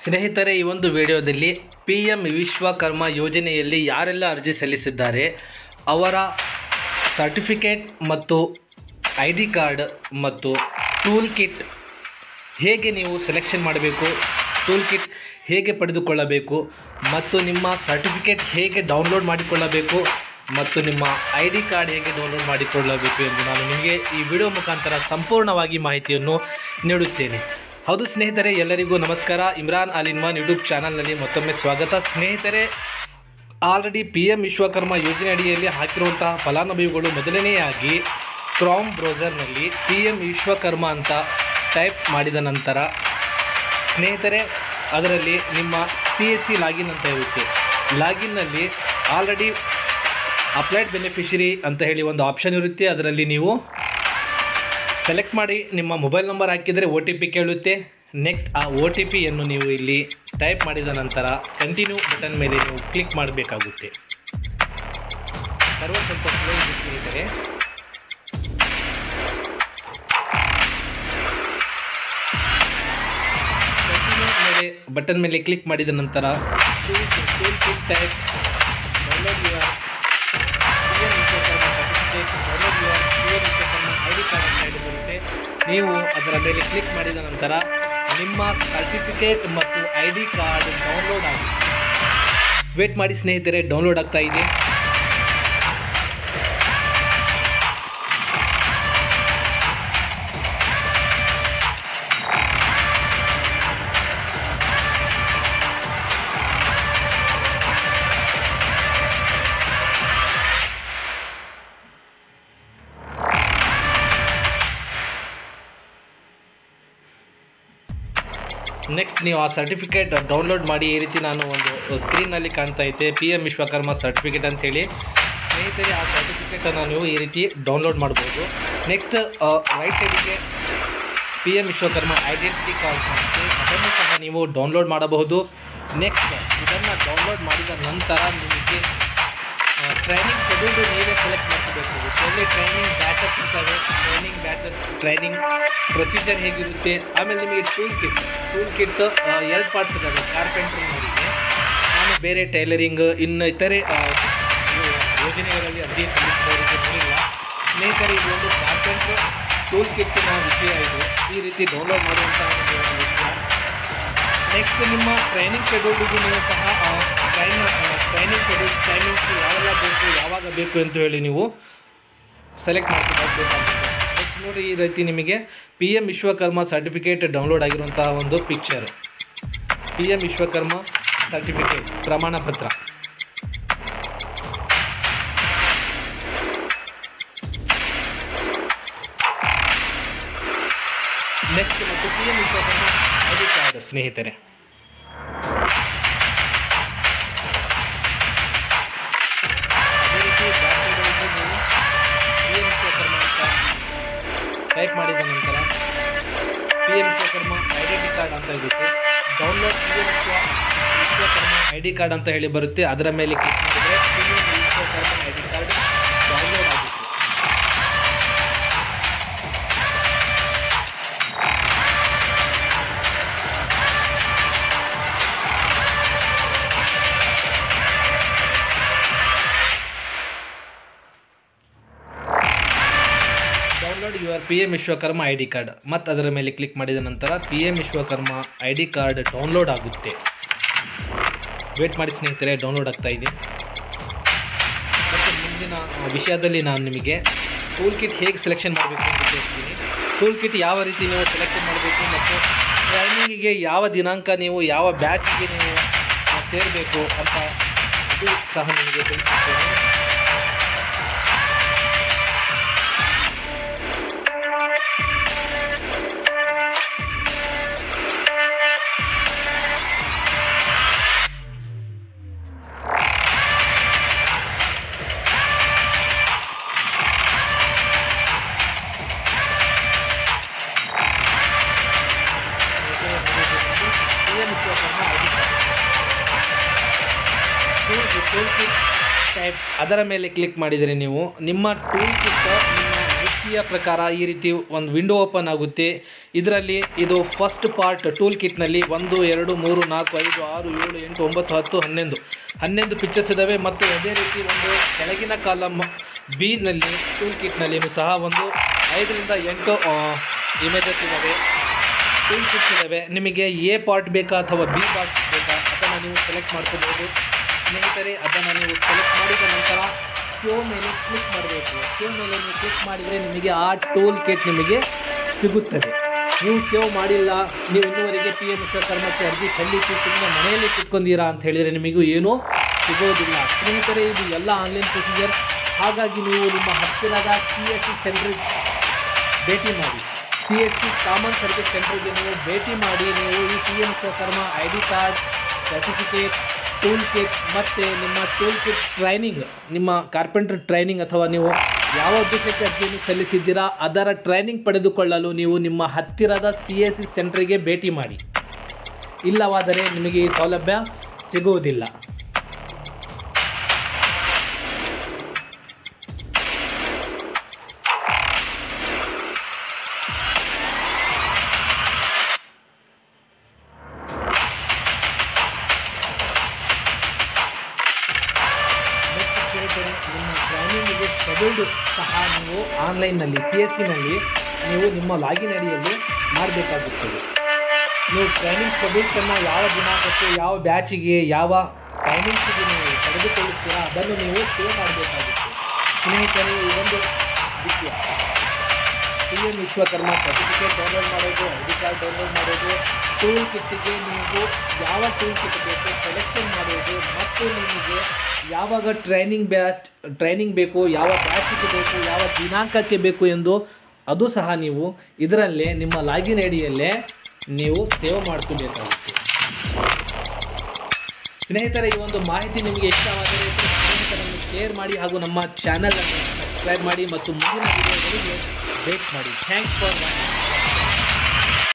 ಸ್ನೇಹಿತರೆ ಈ ಒಂದು ವಿಡಿಯೋದಲ್ಲಿ ಪಿ ಎಂ ವಿಶ್ವಕರ್ಮ ಯೋಜನೆಯಲ್ಲಿ ಯಾರೆಲ್ಲ ಅರ್ಜಿ ಸಲ್ಲಿಸಿದ್ದಾರೆ ಅವರ ಸರ್ಟಿಫಿಕೇಟ್ ಮತ್ತು ಐ ಡಿ ಕಾರ್ಡ್ ಮತ್ತು ಟೂಲ್ ಕಿಟ್ ಹೇಗೆ ನೀವು ಸೆಲೆಕ್ಷನ್ ಮಾಡಬೇಕು ಟೂಲ್ ಕಿಟ್ ಹೇಗೆ ಪಡೆದುಕೊಳ್ಳಬೇಕು ಮತ್ತು ನಿಮ್ಮ ಸರ್ಟಿಫಿಕೇಟ್ ಹೇಗೆ ಡೌನ್ಲೋಡ್ ಮಾಡಿಕೊಳ್ಳಬೇಕು ಮತ್ತು ನಿಮ್ಮ ಐ ಡಿ ಕಾರ್ಡ್ ಹೇಗೆ ಡೌನ್ಲೋಡ್ ಮಾಡಿಕೊಳ್ಳಬೇಕು ಎಂದು ನಾನು ನಿಮಗೆ ಈ ವಿಡಿಯೋ ಮುಖಾಂತರ ಸಂಪೂರ್ಣವಾಗಿ ಮಾಹಿತಿಯನ್ನು ನೀಡುತ್ತೇನೆ ಹೌದು ಸ್ನೇಹಿತರೆ ಎಲ್ಲರಿಗೂ ನಮಸ್ಕಾರ ಇಮ್ರಾನ್ ಅಲಿನ್ಮಾನ್ ಯೂಟ್ಯೂಬ್ ಚಾನಲ್ನಲ್ಲಿ ಮತ್ತೊಮ್ಮೆ ಸ್ವಾಗತ ಸ್ನೇಹಿತರೆ ಆಲ್ರೆಡಿ ಪಿ ಎಂ ವಿಶ್ವಕರ್ಮ ಯೋಜನೆ ಅಡಿಯಲ್ಲಿ ಹಾಕಿರುವಂತಹ ಫಲಾನುಭವಿಗಳು ಮೊದಲನೆಯಾಗಿ ಕ್ರಾಮ್ ಬ್ರೌಸರ್ನಲ್ಲಿ ಪಿ ಎಂ ವಿಶ್ವಕರ್ಮ ಅಂತ ಟೈಪ್ ಮಾಡಿದ ನಂತರ ಸ್ನೇಹಿತರೆ ಅದರಲ್ಲಿ ನಿಮ್ಮ ಸಿ ಎಸ್ ಸಿ ಲಾಗಿನ್ ಅಂತ ಇರುತ್ತೆ ಲಾಗಿನ್ನಲ್ಲಿ ಆಲ್ರೆಡಿ ಅಪ್ಲೈಡ್ ಬೆನಿಫಿಷರಿ ಅಂತ ಹೇಳಿ ಒಂದು ಆಪ್ಷನ್ ಇರುತ್ತೆ ಅದರಲ್ಲಿ ನೀವು ಸೆಲೆಕ್ಟ್ ಮಾಡಿ ನಿಮ್ಮ ಮೊಬೈಲ್ ನಂಬರ್ ಹಾಕಿದರೆ ಒ ಟಿ ಪಿ ಕೇಳುತ್ತೆ ನೆಕ್ಸ್ಟ್ ಆ ಒ ಟಿ ಪಿಯನ್ನು ನೀವು ಇಲ್ಲಿ ಟೈಪ್ ಮಾಡಿದ ನಂತರ ಕಂಟಿನ್ಯೂ ಬಟನ್ ಮೇಲೆ ನೀವು ಕ್ಲಿಕ್ ಮಾಡಬೇಕಾಗುತ್ತೆ ಸರ್ವರ್ ಸ್ವಲ್ಪ ಸ್ಲೋ ಇದೆ ಸ್ನೇಹಿತರೆ ಕಂಟಿನ್ಯೂ ಮೇಲೆ ಬಟನ್ ಮೇಲೆ ಕ್ಲಿಕ್ ಮಾಡಿದ ನಂತರ ಟೈಪ್ ಡೌನ್ಲೋಡ್ ಯುವರ್ ನೀವು ಅದರ ಮೇಲೆ ಕ್ಲಿಕ್ ಮಾಡಿದ ನಂತರ ನಿಮ್ಮ ಸರ್ಟಿಫಿಕೇಟ್ ಮತ್ತು ಐ ಡಿ ಕಾರ್ಡ್ ಡೌನ್ಲೋಡ್ ಆಗಿ ವೇಟ್ ಮಾಡಿ ಸ್ನೇಹಿತರೆ ಡೌನ್ಲೋಡ್ ಆಗ್ತಾ ಇದೆ ನೆಕ್ಸ್ಟ್ ನೀವು ಆ ಸರ್ಟಿಫಿಕೇಟ್ ಡೌನ್ಲೋಡ್ ಮಾಡಿ ಈ ರೀತಿ ನಾನು ಒಂದು ಸ್ಕ್ರೀನಲ್ಲಿ ಕಾಣ್ತಾ ಐತೆ ಪಿ ಎಮ್ ವಿಶ್ವಕರ್ಮ ಸರ್ಟಿಫಿಕೇಟ್ ಅಂತೇಳಿ ಸ್ನೇಹಿತರೆ ಆ ಸರ್ಟಿಫಿಕೇಟನ್ನು ನೀವು ಈ ರೀತಿ ಡೌನ್ಲೋಡ್ ಮಾಡ್ಬೋದು ನೆಕ್ಸ್ಟ್ ರೈಟ್ ಸೈಡಿಗೆ P M Vishwakarma identity card ಕಾಣುತ್ತೆ ಅದನ್ನು ಸಹ ನೀವು ಡೌನ್ಲೋಡ್ ಮಾಡಬಹುದು ನೆಕ್ಸ್ಟ್ ಇದನ್ನು ಡೌನ್ಲೋಡ್ ಮಾಡಿದ ನಂತರ ನಿಮಗೆ ಟ್ರೈನಿಂಗ್ ಶೆಡ್ಯೂಲ್ಡು ನೀವೇ ಸೆಲೆಕ್ಟ್ ಮಾಡ್ಕೋಬೇಕಾಗುತ್ತೆ ಅಲ್ಲಿ ಟ್ರೈನಿಂಗ್ ಬ್ಯಾಚಸ್ ಇರ್ತವೆ ಟ್ರೈನಿಂಗ್ ಬ್ಯಾಚಸ್ ಟ್ರೈನಿಂಗ್ ಪ್ರೊಸೀಜರ್ ಹೇಗಿರುತ್ತೆ ಆಮೇಲೆ ನಿಮಗೆ ಟೂಲ್ ಕಿಟ್ ಟೂಲ್ ಕಿಟ್ ಎರಡು ಪಾರ್ಟ್ಸ್ ಇದ್ದಾವೆ ಕಾರ್ಪೆಂಟ್ರಿಂಗರಿಗೆ ನಾನು ಬೇರೆ ಟೈಲರಿಂಗ್ ಇನ್ನು ಇತರೆ ಆ, ಇವು ಯೋಜನೆಗಳಲ್ಲಿ ಅರ್ಜಿ ಸಲ್ಲಿಸಿದವರಿಗೆ ನೋಡಿಲ್ಲ ಸ್ನೇಹಿತರೆ ಇದು ಒಂದು ಕಾರ್ಪೆಂಟ್ರ್ ಟೂಲ್ ಕಿಟ್ಟಿನ ವಿಷಯ ಇದು ಈ ರೀತಿ ಡೌನ್ಲೋಡ್ ಮಾಡುವಂತಹ ಒಂದು ವಿಷಯ ನೆಕ್ಸ್ಟ್ ನಿಮ್ಮ ಟ್ರೈನಿಂಗ್ ಶೆಡ್ಯೂಲ್ಗೂ ನೀವು ಸಹ ಟ್ರೈನ್ ಟ್ರೈನಿಂಗ್ ಶೆಡ್ಯೂಲ್ಸ್ ಟೈಮಿಂಗ್ಸ್ ಯಾವೆಲ್ಲ ಬೇಕು ಯಾವಾಗ ಬೇಕು ಅಂತ ಹೇಳಿ ನೀವು ಸೆಲೆಕ್ಟ್ ಮಾಡ್ಕೊಬೇಕಾಗುತ್ತೆ ನೆಕ್ಸ್ಟ್ ನೋಡಿ ಈ ರೀತಿ ನಿಮಗೆ P M Vishwakarma certificate download ಆಗಿರುವಂತಹ ಒಂದು picture P M Vishwakarma certificate ಪ್ರಮಾಣ ಪತ್ರ ನೆಕ್ಸ್ಟ್ ಮತ್ತು P M Vishwakarma I D card ಸ್ನೇಹಿತರೆ ಅದೇ ರೀತಿ ಬ್ಯಾಕ್ಸೈಡ್ಗಳಿಗೆ ನೀವು ಪಿ ಎಮ್ ವಿಶ್ವಕರ್ಮ ಅಂತ ಟೈಪ್ ಮಾಡಿದ ನಂತರ P M Vishwakarma identity card ಅಂತ ಇರುತ್ತೆ ಡೌನ್ಲೋಡ್ ಪಿ ಎಮ್ ವಿಶ್ವ ವಿಶ್ವಕರ್ಮ ಐ ಡಿ ಕಾರ್ಡ್ ಅಂತ ಹೇಳಿ ಬರುತ್ತೆ ಅದರ ಮೇಲೆ ಕ್ಲಿಕ್ ಮಾಡಿದರೆ P M Vishwakarma I D card download ಆಗುತ್ತೆ download your P M Vishwakarma I D card ಮತ್ತು ಅದರ ಮೇಲೆ ಕ್ಲಿಕ್ ಮಾಡಿದ ನಂತರ P M Vishwakarma I D card download ಆಗುತ್ತೆ ವೇಟ್ ಮಾಡಿ ಸ್ನೇಹಿತರೆ ಡೌನ್ಲೋಡ್ ಆಗ್ತಾ ಇದೆ ಮತ್ತು ಮುಂದಿನ ವಿಷಯದಲ್ಲಿ ನಾನು ನಿಮಗೆ ಟೂಲ್ ಕಿಟ್ ಹೇಗೆ ಸೆಲೆಕ್ಷನ್ ಮಾಡಬೇಕು ಅಂತ ತಿಳಿಸ್ತೀನಿ ಟೂಲ್ ಕಿಟ್ ಯಾವ ರೀತಿ ನೀವು ಸೆಲೆಕ್ಷನ್ ಮಾಡಬೇಕು ಮತ್ತು ಟ್ರೈನಿಂಗಿಗೆ ಯಾವ ದಿನಾಂಕ ನೀವು ಯಾವ ಬ್ಯಾಚಿಗೆ ನೀವು ಆ, ಸೇರಬೇಕು ಅಂತ ಇದು ಸಹ ನಿಮಗೆ ತಿಳಿಸುತ್ತೇನೆ ಟೂಲ್ ಕಿಟ್ ಟೈಪ್ ಅದರ ಮೇಲೆ ಕ್ಲಿಕ್ ಮಾಡಿದರೆ ನೀವು ನಿಮ್ಮ ಟೂಲ್ ಕಿಟ್ ನಿಮ್ಮ ಮಾಹಿತಿಯ ಪ್ರಕಾರ ಈ ರೀತಿ ಒಂದು ವಿಂಡೋ ಓಪನ್ ಆಗುತ್ತೆ ಇದರಲ್ಲಿ ಇದು ಫಸ್ಟ್ ಪಾರ್ಟ್ ಟೂಲ್ ಕಿಟ್ನಲ್ಲಿ ಒಂದು ಎರಡು ಮೂರು ನಾಲ್ಕು ಐದು ಆರು ಏಳು ಎಂಟು ಒಂಬತ್ತು ಹತ್ತು ಹನ್ನೊಂದು ಹನ್ನೊಂದು ಪಿಕ್ಚರ್ಸ್ ಇದ್ದಾವೆ ಮತ್ತು ಅದೇ ರೀತಿ ಒಂದು ಕೆಳಗಿನ ಕಾಲಮ್ ಬಿನಲ್ಲಿ ಟೂಲ್ ಕಿಟ್ನಲ್ಲಿಯೂ ಸಹ ಒಂದು ಐದರಿಂದ ಎಂಟು ಇಮೇಜಸ್ ಇದ್ದಾವೆ ಟೂಲ್ ಕಿಟ್ಸ್ ಇದ್ದಾವೆ ನಿಮಗೆ ಎ ಪಾರ್ಟ್ ಬೇಕಾ ಅಥವಾ ಬಿ ಪಾರ್ಟ್ ಬೇಕಾ ಅದನ್ನು ನೀವು ಸೆಲೆಕ್ಟ್ ಮಾಡ್ಕೋಬಹುದು ಸ್ನೇಹಿತರೆ ಅದನ್ನು ನೀವು ಸೆಲೆಕ್ಟ್ ಮಾಡಿದ ನಂತರ ಶೋ ಮೇಲೆ ಕ್ಲಿಕ್ ಮಾಡಬೇಕು ಶೋ ಮೇಲೆ ನೀವು ಕ್ಲಿಕ್ ಮಾಡಿದರೆ ನಿಮಗೆ ಆ ಟೂಲ್ ಕಿಟ್ ನಿಮಗೆ ಸಿಗುತ್ತದೆ ನೀವು ಸೇವ್ ಮಾಡಿಲ್ಲ ನೀವು ಇನ್ನುವರೆಗೆ ಪಿ ಎಂ ವಿಶ್ವಕರ್ಮಕ್ಕೆ ಅರ್ಜಿ ಸಲ್ಲಿಸಿ ಸುಮ್ಮನೆ ಮನೆಯಲ್ಲಿ ಕುತ್ಕೊಂಡೀರಾ ಅಂತ ಹೇಳಿದರೆ ನಿಮಗೂ ಏನೂ ಸಿಗೋದಿಲ್ಲ ಸ್ನೇಹಿತರೆ ಇದು ಎಲ್ಲ ಆನ್ಲೈನ್ ಪ್ರೊಸೀಜರ್ ಹಾಗಾಗಿ ನೀವು ನಿಮ್ಮ ಹತ್ತಿರದ ಸಿ ಎಸ್ ಸಿ ಸೆಂಟ್ರಿಗೆ ಭೇಟಿ ಮಾಡಿ C S C common service ಸೆಂಟರ್ಗೆ ನೀವು ಭೇಟಿ ಮಾಡಿ ನೀವು ಈ P M Vishwakarma I D card certificate tool kit ಮತ್ತು ನಿಮ್ಮ ಟೂಲ್ ಕಿಟ್ ಟ್ರೈನಿಂಗ್ ನಿಮ್ಮ ಕಾರ್ಪೆಂಟರ್ ಟ್ರೈನಿಂಗ್ ಅಥವಾ ನೀವು ಯಾವ ಉದ್ದೇಶಕ್ಕೆ ಅರ್ಜಿಯನ್ನು ಸಲ್ಲಿಸಿದ್ದೀರಾ ಅದರ ಟ್ರೈನಿಂಗ್ ಪಡೆದುಕೊಳ್ಳಲು ನೀವು ನಿಮ್ಮ ಹತ್ತಿರದ ಸಿ ಎಸ್ ಸಿ ಸೆಂಟ್ರಿಗೆ ಭೇಟಿ ಮಾಡಿ ಇಲ್ಲವಾದರೆ ನಿಮಗೆ ಈ ಸೌಲಭ್ಯ ಸಿಗುವುದಿಲ್ಲ ಮತ್ತು ಸ್ನೇಹಿತರೆ ನಿಮ್ಮ ಟ್ರೈನಿಂಗಿಗೆ ಶೆಡ್ಯೂಲ್ಡ್ ಸಹ ನೀವು ಆನ್ಲೈನ್ನಲ್ಲಿ ಸಿ ಎಸ್ ಸಿನಲ್ಲಿ ನೀವು ನಿಮ್ಮ ಲಾಗಿನ್ ಅಡಿಯಲ್ಲಿ ಮಾಡಬೇಕಾಗುತ್ತದೆ ನೀವು ಟ್ರೈನಿಂಗ್ ಶೆಡ್ಯೂಲ್ಸನ್ನು ಯಾವ ದಿನಾಂಕಕ್ಕೆ ಯಾವ ಬ್ಯಾಚಿಗೆ ಯಾವ ಟೈಮಿಂಗ್ಸಿಗೆ ನೀವು ತೆಗೆದುಕೊಳ್ಳುತ್ತೀರಾ ಅದನ್ನು ನೀವು ಸೇವ್ ಮಾಡಬೇಕಾಗುತ್ತೆ ಸ್ನೇಹಿತರೆ ಈ ಒಂದು ವಿಷಯ P M Vishwakarma certificate download ಮಾಡೋದು ಐ ಡಿ ಕಾರ್ಡ್ ಡೌನ್ಲೋಡ್ ಮಾಡೋದು ಟೂಲ್ ಕಿಟ್ಗೆ ನೀವು ಯಾವ ಟೂಲ್ ಕಿಟ್ ಬೇಕು ಸೆಲೆಕ್ಷನ್ ಮಾಡೋದು ಮತ್ತು ನಿಮಗೆ ಯಾವಾಗ ಟ್ರೈನಿಂಗ್ ಬ್ಯಾಚ್ ಟ್ರೈನಿಂಗ್ ಬೇಕು ಯಾವ ಬ್ಯಾಚಿಗೆ ಬೇಕು ಯಾವ ದಿನಾಂಕಕ್ಕೆ ಬೇಕು ಎಂದು ಅದು ಸಹ ನೀವು ಇದರಲ್ಲೇ ನಿಮ್ಮ ಲಾಗಿನ್ ಐಡಿಯಲ್ಲೇ ನೀವು ಸೇವ್ ಮಾಡ್ಕೋಬೇಕಾಗುತ್ತೆ ಸ್ನೇಹಿತರೆ ಈ ಒಂದು ಮಾಹಿತಿ ನಿಮಗೆ ಇಷ್ಟವಾದರೆ ಸ್ನೇಹಿತರನ್ನು ಶೇರ್ ಮಾಡಿ ಹಾಗೂ ನಮ್ಮ ಚಾನಲನ್ನು ಸಬ್ಸ್ಕ್ರೈಬ್ ಮಾಡಿ ಮತ್ತು ಮುಂದಿನ ವಿಡಿಯೋಗಳಿಗೆ ವೇಟ್ ಮಾಡಿ ಥ್ಯಾಂಕ್ಸ್ ಫಾರ್ ವಾಚಿಂಗ್